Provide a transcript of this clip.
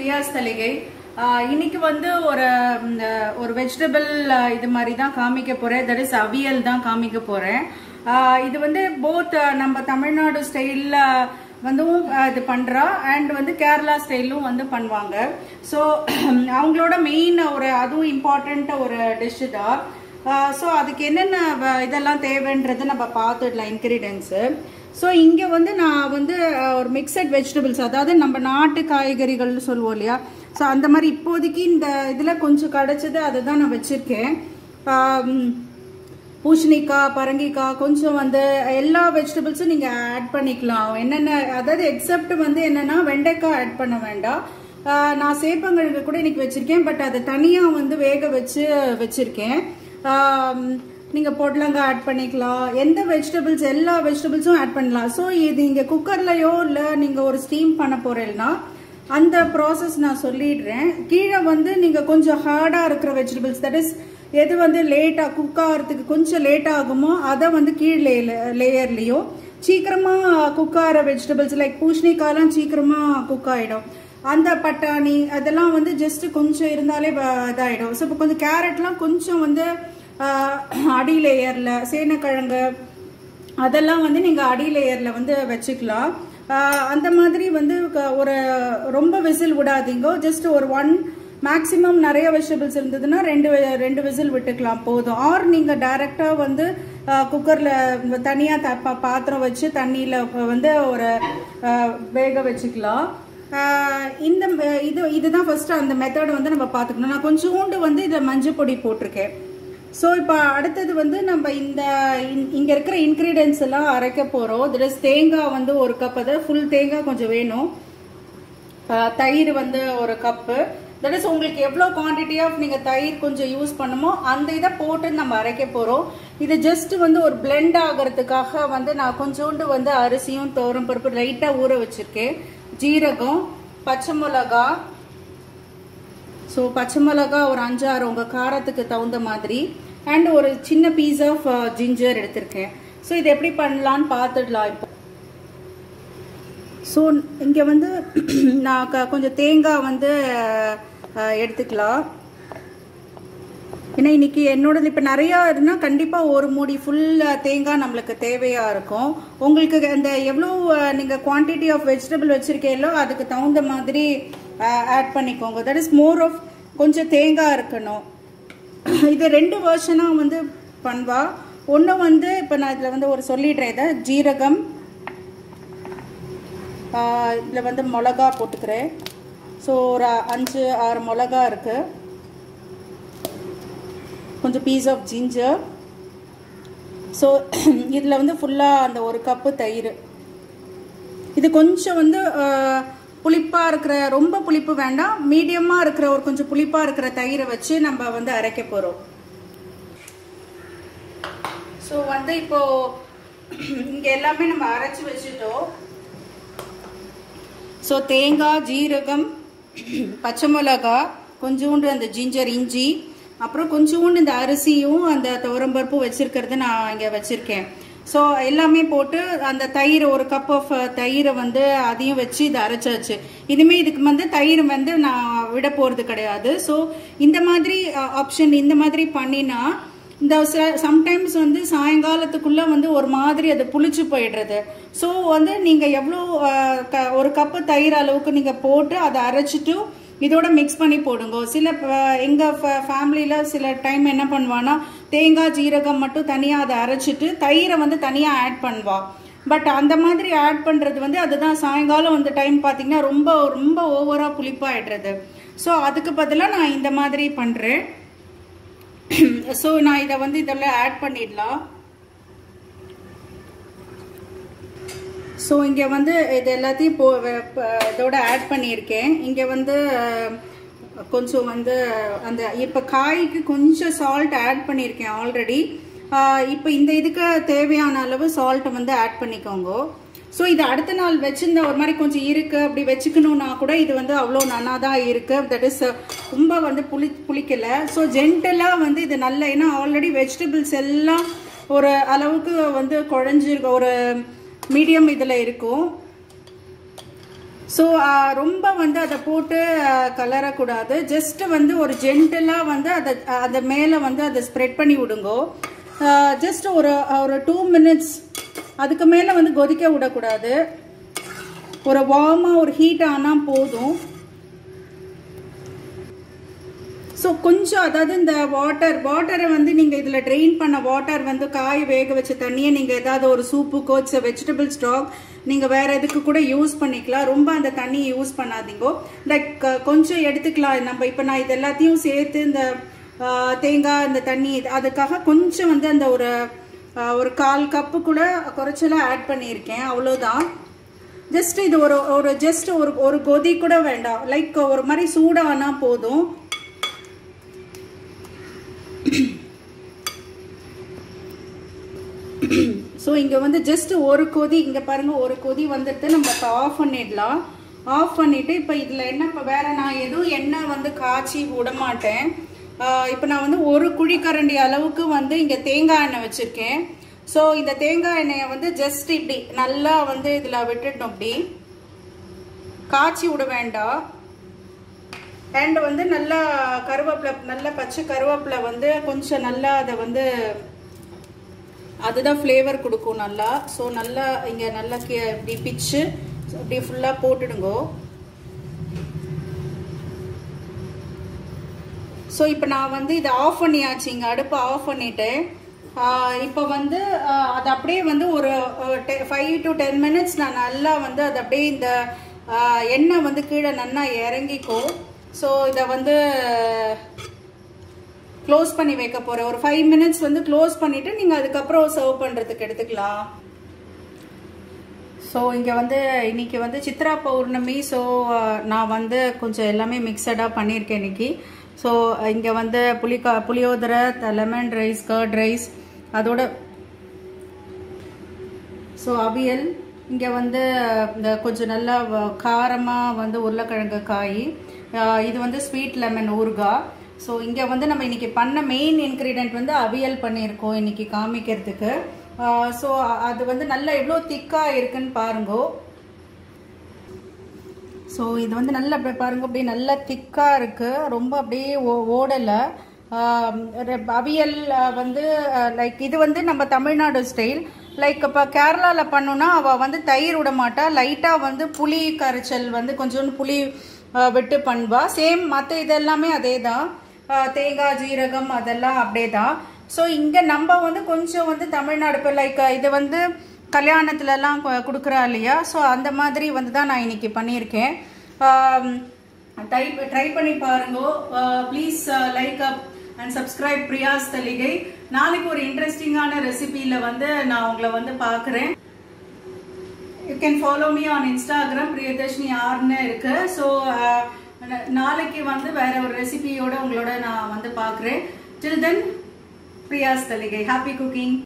பிரியாஸ் தலிகை ஆஹ் இன்னைக்கு வந்து ஒரு ம், ஒரு வெஜிடபிள் இது மாதிரி தான் காமிக்க போறேன் தட் இஸ் அவியல் தான் காமிக்க போறேன் ஆஹ் இது வந்து போத் நம்ம தமிழ்நாடு ஸ்டைல்ல வந்தும் ஆஹ் இது பண்றா அண்ட் வந்து கேரளா ஸ்டைலும் வந்து பண்ணுவாங்க ஸோ அவங்களோட மெயின் ஒரு அதுவும் இம்பார்ட்டண்ட் ஒரு டிஷ் தான் ஸோ அதுக்கு என்னென்ன வ- இதெல்லாம் தேவைன்றது நம்ம பார்த்துடலாம் இன்க்ரீடியன்ஸு ஸோ இங்கே வந்து நான் வந்து அஹ், ஒரு மிக்சட் வெஜிடபிள்ஸ் அதாவது நம்ம நாட்டு காய்கறிகள்னு சொல்லுவோம் இல்லையா ஸோ அந்த மாதிரி இப்போதைக்கு இந்த இதில் கொஞ்சம் கிடச்சது அதை தான் நான் வச்சுருக்கேன் பூசணிக்காய் பரங்கிக்காய் கொஞ்சம் வந்து எல்லா வெஜிடபிள்ஸும் நீங்கள் ஆட் பண்ணிக்கலாம் என்னென்ன அதாவது எக்ஸப்ட் வந்து என்னென்னா வெண்டைக்காய் ஆட் பண்ண வேண்டாம் ஆஹ் நான் சேப்பங்கிழங்கு கூட இன்னைக்கு வச்சிருக்கேன் பட் அதை தனியாக வந்து வேக வச்சு வச்சிருக்கேன் ஆம், நீங்க பொடலங்காய் ஆட் பண்ணிக்கலாம் எந்த வெஜிடபிள்ஸ் எல்லா வெஜிடபிள்ஸும் ஆட் பண்ணலாம் ஸோ இது இங்க குக்கர்லயோ இல்லை நீங்க ஒரு ஸ்டீம் பண்ண போறீங்கன்னா அந்த ப்ராசஸ் நான் சொல்லிடுறேன் கீழே வந்து நீங்க கொஞ்சம் ஹார்டா இருக்கிற வெஜிடபிள்ஸ் தட் இஸ் எது வந்து லேட்டா குக் ஆகிறதுக்கு கொஞ்சம் லேட் ஆகுமோ அதை வந்து கீழ் லேயர்லயும் சீக்கிரமா குக் ஆகிற வெஜிடபிள்ஸ் லைக் பூசணிக்காய்லாம் சீக்கிரமா குக் ஆயிடும் அந்த பட்டாணி அதெல்லாம் வந்து ஜஸ்ட் கொஞ்சம் இருந்தாலே வ- இதாயிடும் ஸோ இப்போ கொஞ்சம் கேரட்லாம் கொஞ்சம் வந்து ஆஹ், அடி லேயர்ல சேனக்கிழங்கு அதெல்லாம் வந்து நீங்க அடி லேயர்ல வந்து வச்சுக்கலாம் ஆஹ், அந்த மாதிரி வந்து க- ஒரு ரொம்ப விசில் விடாதீங்க ஜஸ்ட் ஒரு ஒன் மேக்ஸிமம் நிறைய வெஜிடபிள்ஸ் இருந்ததுன்னா ரெண்டு வி- ரெண்டு விசில் விட்டுக்கலாம் போதும் ஆர் நீங்க டைரக்டா வந்து குக்கர்ல தனியா த- பா- பாத்திரம் வச்சு தண்ணியில வந்து ஒரு ஆஹ், வேக வச்சுக்கலாம் ஆஹ், இந்த ம- இது இதுதான் ஃபர்ஸ்ட் அந்த மெத்தட் வந்து நம்ம பார்த்துக்கணும் நான் கொஞ்சோண்டு வந்து இதில் மஞ்சள் பொடி போட்டிருக்கேன் ஸோ இப்போ அடுத்தது வந்து நம்ம இந்த இந்- இங்க இருக்கிற இன்கிரீடியன்ஸ் எல்லாம் அரைக்க போறோம் இதுல தேங்காய் வந்து ஒரு கப் அது ஃபுல் தேங்காய் கொஞ்சம் வேணும் ஆஹ் தயிர் வந்து ஒரு கப்பு தட் இஸ் உங்களுக்கு எவ்வளோ குவான்டிட்டி ஆஃப் நீங்கள் தயிர் கொஞ்சம் யூஸ் பண்ணுமோ அந்த இதை போட்டு நம்ம அரைக்க போகிறோம் இது ஜஸ்ட் வந்து ஒரு பிளெண்ட் ஆகிறதுக்காக வந்து நான் கொஞ்சோண்டு வந்து அரிசியும் தோரம் பருப்பு லைட்டாக ஊற வச்சிருக்கேன் ஜீரகம் பச்சை மிளகா ஸோ பச்சை மிளகா ஒரு அஞ்சாறு உங்கள் காரத்துக்கு தகுந்த மாதிரி அண்ட் ஒரு சின்ன பீஸ் ஆஃப் ஜிஞ்சர் எடுத்திருக்கேன் ஸோ இது எப்படி பண்ணலான்னு பார்த்துடலாம் இப்போ ஸோ இங்கே வந்து நான் க- கொஞ்சம் தேங்காய் வந்து அஹ், எடுத்துக்கலாம் ஏன்னா இன்னைக்கு என்னோட இப்போ நிறையா இருந்தால் கண்டிப்பாக ஒரு மூடி ஃபுல் தேங்காய் நம்மளுக்கு தேவையாக இருக்கும் உங்களுக்கு அந்த எவ்வளோ நீங்கள் குவான்டிட்டி ஆஃப் வெஜிடபிள் வச்சுருக்கீங்களோ அதுக்கு தகுந்த மாதிரி ஆட் பண்ணிக்கோங்க தட் இஸ் மோர் ஆஃப் கொஞ்சம் தேங்காய் இருக்கணும் இது ரெண்டு வருஷனாக வந்து பண்ணுவா ஒன்று வந்து இப்போ நான் இதில் வந்து ஒரு சொல்லிடுறேன் இதை ஜீரகம் இதில் வந்து மிளகா போட்டுக்கிறேன் ஸோ ஒரு அஞ்சு ஆறு மிளகா இருக்கு கொஞ்சம் பீஸ் ஆஃப் ஜிஞ்சர் ஸோ இதில் வந்து ஃபுல்லாக அந்த ஒரு கப்பு தயிர் இது கொஞ்சம் வந்து புளிப்பாக இருக்கிற ரொம்ப புளிப்பு வேண்டாம் மீடியமாக இருக்கிற ஒரு கொஞ்சம் புளிப்பாக இருக்கிற தயிரை வச்சு நம்ம வந்து அரைக்க போகிறோம் ஸோ வந்து இப்போ இங்கே எல்லாமே நம்ம அரைச்சி வச்சுட்டோம் ஸோ தேங்காய் ஜீரகம் பச்சை மிளகா கொஞ்சோண்டு அந்த ஜிஞ்சர் இஞ்சி அப்புறம் கொஞ்சோண்டு இந்த அரிசியும் அந்த துவரம்பருப்பும் வச்சிருக்கிறது நான் இங்கே வச்சிருக்கேன் ஸோ எல்லாமே போட்டு அந்த தயிர் ஒரு கப் ஆஃப் தயிரை வந்து அதையும் வச்சு இதை அரைச்சாச்சு இனிமேல் இதுக்கு வந்து தயிர் வந்து நான் விட போகிறது கிடையாது ஸோ இந்த மாதிரி ஆப்ஷன் இந்த மாதிரி பண்ணினா இந்த சம்டைம்ஸ் வந்து சாயங்காலத்துக்குள்ள வந்து ஒரு மாதிரி அது புளிச்சு போயிடுறது ஸோ வந்து நீங்க எவ்வளோ அஹ், க- ஒரு கப்பு தயிர் அளவுக்கு நீங்க போட்டு அதை அரைச்சிட்டு இதோட மிக்ஸ் பண்ணி போடுங்க சில அஹ், எங்க ஃபேமிலியில சில டைம் என்ன பண்ணுவான்னா தேங்காய் ஜீரகம் மட்டும் தனியா அதை அரைச்சிட்டு தயிரை வந்து தனியா ஆட் பண்ணுவா பட் அந்த மாதிரி ஆட் பண்றது வந்து அதுதான் சாயங்காலம் அந்த டைம் பாத்தீங்கன்னா ரொம்ப ரொம்ப ஓவரா புளிப்பாயிடுறது ஸோ அதுக்கு பதிலாக நான் இந்த மாதிரி பண்றேன் ஸோ நான் இதை வந்து இதெல்லாம் ஆட் பண்ணிடலாம் ஸோ இங்கே வந்து இது எல்லாத்தையும் போ வ- ப- இதோட ஆட் பண்ணியிருக்கேன் இங்கே வந்து அஹ், கொஞ்சம் வந்து அந்த இப்போ காய்க்கு கொஞ்சம் சால்ட் ஆட் பண்ணியிருக்கேன் ஆல்ரெடி இப்போ இந்த இதுக்கு தேவையான அளவு சால்ட்டை வந்து ஆட் பண்ணிக்கோங்க ஸோ இது அடுத்த நாள் வச்சிருந்த ஒரு மாதிரி கொஞ்சம் இருக்கு அப்படி வச்சுக்கணும்னா கூட இது வந்து அவ்வளோ நன்னா தான் இருக்கு தட் இஸ் ரொம்ப வந்து புளி புளிக்கல ஸோ ஜென்டலாக வந்து இது நல்ல ஏன்னா ஆல்ரெடி வெஜிடபிள்ஸ் எல்லாம் ஒரு அளவுக்கு வந்து குழஞ்சிருக்க ஒரு மீடியம் இதில் இருக்கும் ஸோ ரொம்ப வந்து அதை போட்டு அஹ், கலரக்கூடாது ஜஸ்ட் வந்து ஒரு ஜென்டலாக வந்து அதை அதை மேலே வந்து அதை ஸ்ப்ரெட் பண்ணி விடுங்கோ ஜஸ்ட் ஒரு ஒரு டூ மினிட்ஸ் அதுக்கு மேலே வந்து கொதிக்க விடக்கூடாது ஒரு வார்மாக ஒரு ஹீட் ஆனால் போதும் ஸோ கொஞ்சம் அதாவது இந்த வாட்டர் வாட்டரை வந்து நீங்கள் இதில் ட்ரெயின் பண்ண வாட்டர் வந்து காய் வேக வச்ச தண்ணியை நீங்கள் ஏதாவது ஒரு சூப்புக்கோ இட்ஸ் வெஜிடபிள் ஸ்டாக் நீங்கள் வேற எதுக்கு கூட யூஸ் பண்ணிக்கலாம் ரொம்ப அந்த தண்ணியை யூஸ் பண்ணாதீங்கோ லைக் கொஞ்சம் எடுத்துக்கலாம் நம்ம இப்போ நான் இது எல்லாத்தையும் சேர்த்து இந்த ஆ, தேங்காய் இந்த தண்ணி இது- அதுக்காக கொஞ்சம் வந்து அந்த ஒரு ஆ, ஒரு கால் கப்பு கூட குறைச்சலாக ஆட் பண்ணியிருக்கேன் அவ்வளோதான் ஜஸ்ட் இது ஒரு ஒரு ஜஸ்ட் ஒரு ஒரு கொதி கூட வேண்டாம் லைக் ஒரு மாதிரி சூடானா போதும் ஸோ இங்கே வந்து ஜஸ்ட் ஒரு கொதி இங்கே பாருங்க ஒரு கொதி வந்துட்டு நம்ம இப்போ ஆஃப் பண்ணிடலாம் ஆஃப் பண்ணிட்டு இப்போ இதில் என்ன இப்போ வேற நான் எதுவும் எண்ணெய் வந்து காய்ச்சி விட மாட்டேன் இப்போ நான் வந்து ஒரு குழிக்கரண்டி அளவுக்கு வந்து இங்கே தேங்காய் எண்ணெய் வச்சுருக்கேன் ஸோ இந்த தேங்காய் எண்ணெயை வந்து ஜஸ்ட் இப்படி நல்லா வந்து இதில் விட்டுட்டோம் இப்படி காய்ச்சி விட வேண்டாம் அண்ட் வந்து நல்லா கருவேப்பிலை நல்ல பச்சை கருவேப்பிலை வந்து கொஞ்சம் நல்லா அதை வந்து அதுதான் ஃப்ளேவர் கொடுக்கும் நல்லா ஸோ நல்லா இங்கே நல்லா கே இப்படி பிச்சு இப்படி ஃபுல்லாக போட்டுடுங்கோ ஸோ இப்போ நான் வந்து இதை ஆஃப் பண்ணியாச்சு இங்கே அடுப்பை ஆஃப் பண்ணிட்டேன் இப்போ வந்து ஆஹ், அது அப்படியே வந்து ஒரு ஃபைவ் டு டென் மினிட்ஸ் நான் நல்லா வந்து அது அப்படியே இந்த ஆஹ், எண்ணெய் வந்து கீழே நல்லா இறங்கிக்கும் ஸோ இதை வந்து க்ளோஸ் பண்ணி வைக்க போகிறேன் ஒரு ஃபைவ் மினிட்ஸ் வந்து க்ளோஸ் பண்ணிவிட்டு நீங்கள் அதுக்கப்புறம் சர்வ் பண்ணுறதுக்கு எடுத்துக்கலாம் ஸோ இங்கே வந்து இன்னைக்கு வந்து சித்ரா பௌர்ணமி ஸோ நான் வந்து கொஞ்சம் எல்லாமே மிக்சடாக பண்ணியிருக்கேன் இன்னைக்கு ஸோ இங்கே வந்து புளிக்கா புளியோதரை லெமன் ரைஸ் கர்ட் ரைஸ் அதோட ஸோ அவியல் இங்கே வந்து இந்த கொஞ்சம் நல்லா காரமாக வந்து உருளைக்கிழங்கு காய் ஆஹ் இது வந்து ஸ்வீட் லெமன் ஊறுகாய் ஸோ இங்கே வந்து நம்ம இன்னைக்கு பண்ண மெயின் இன்க்ரீடியன்ட் வந்து அவியல் பண்ணியிருக்கோம் இன்னைக்கு காமிக்கிறதுக்கு ஸோ அது வந்து நல்லா எவ்வளோ திக்காக இருக்குன்னு பாருங்கோ ஸோ இது வந்து நல்லா அப்படியே பாருங்க அப்படியே நல்லா திக்காக இருக்கு ரொம்ப அப்படியே ஓ- ஓடலை ஆம், ரெ- அவியல் ஆ, வந்து லைக் இது வந்து நம்ம தமிழ்நாடு ஸ்டைல் லைக் இப்போ கேரளாவில் பண்ணோன்னா அவள் வந்து தயிர் விட மாட்டா லைட்டாக வந்து புளி கரைச்சல் வந்து கொஞ்சோண்டு புளி ஆ, விட்டு பண்ணுவா சேம் மற்ற இதெல்லாமே அதே தான் தேங்காய் ஜீரகம் அதெல்லாம் அப்படியே தான் ஸோ இங்கே நம்ம வந்து கொஞ்சம் வந்து தமிழ்நாடு இப்போ லைக் இது வந்து கல்யாணத்துலலாம் கு- கொடுக்குறா இல்லையா ஸோ அந்த மாதிரி வந்து தான் நான் இன்னைக்கு பண்ணியிருக்கேன் ட்ரை ட்ரை பண்ணி பாருங்க please like up and subscribe பிரியாஸ் தலிகை நாளைக்கு ஒரு இன்ட்ரெஸ்டிங்கான ரெசிபியில் வந்து நான் உங்களை வந்து பார்க்குறேன் you can follow me on Instagram Priyadarshini ஆர்னு இருக்கு ஸோ நாளைக்கு வந்து வேற ஒரு ரெசிபியோட உங்களோட நான் வந்து பார்க்குறேன் டில் தென் பிரியாஸ் தலிகை ஹாப்பி குக்கிங்